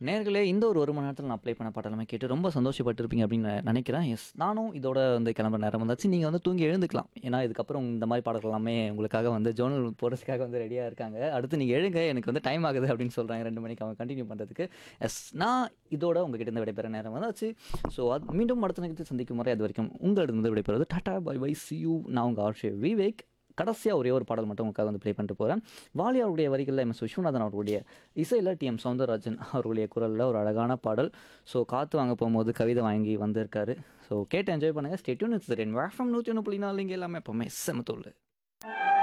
நேர்களே இந்த ஒரு ஒரு மணி நேரத்தில் நான் அப்ளை பண்ண பாட்டெல்லாமே கேட்டு ரொம்ப சந்தோஷப்பட்டிருப்பீங்க அப்படின்னு நான் நினைக்கிறேன் எஸ் நானும் இதோட வந்து கிளம்புற நேரம் வந்தாச்சு நீங்கள் வந்து தூங்கி எழுந்துக்கலாம் ஏன்னா இதுக்கப்புறம் இந்த மாதிரி பாடல்கள் எல்லாமே உங்களுக்காக வந்து ஜோனல் போடுறதுக்காக வந்து ரெடியாக இருக்காங்க அடுத்து நீங்கள் எழுங்க எனக்கு வந்து டைம் ஆகுது அப்படின்னு சொல்கிறாங்க ரெண்டு மணிக்கு அவங்க கண்டினியூ பண்ணுறதுக்கு எஸ் நான் இதோட உங்ககிட்ட இருந்து விடைபெற நேரம் வந்தாச்சு ஸோ அது மீண்டும் அடுத்த நிகழ்ச்சி சந்திக்கும் முறை அது வரைக்கும் உங்களிடம் விடைபெறுவது டாடா பை பை சி யூ நான் உங்கள் ஆர்ஷே விவேக் கடைசியாக ஒரே ஒரு பாடல் மட்டும் உங்களுக்காக வந்து ப்ளே பண்ணிட்டு போகிறேன் வாலி அவருடைய வரிகளில் எம் எஸ் விஸ்வநாதன் அவர்களுடைய இசையில் டி எம் சவுந்தரராஜன் அவர்களுடைய குரலில் ஒரு அழகான பாடல் ஸோ காற்று வாங்க போகும்போது கவிதை வாங்கி வந்திருக்காரு ஸோ கேட்டு என்ஜாய் பண்ணுங்கள் ஸ்டேட்யூன் இட்ஸ் ரென் வேஃபம் நூற்றி ஒன்று புள்ளி நாலு இங்கே எல்லாமே எப்போவுமே செமத்தூள்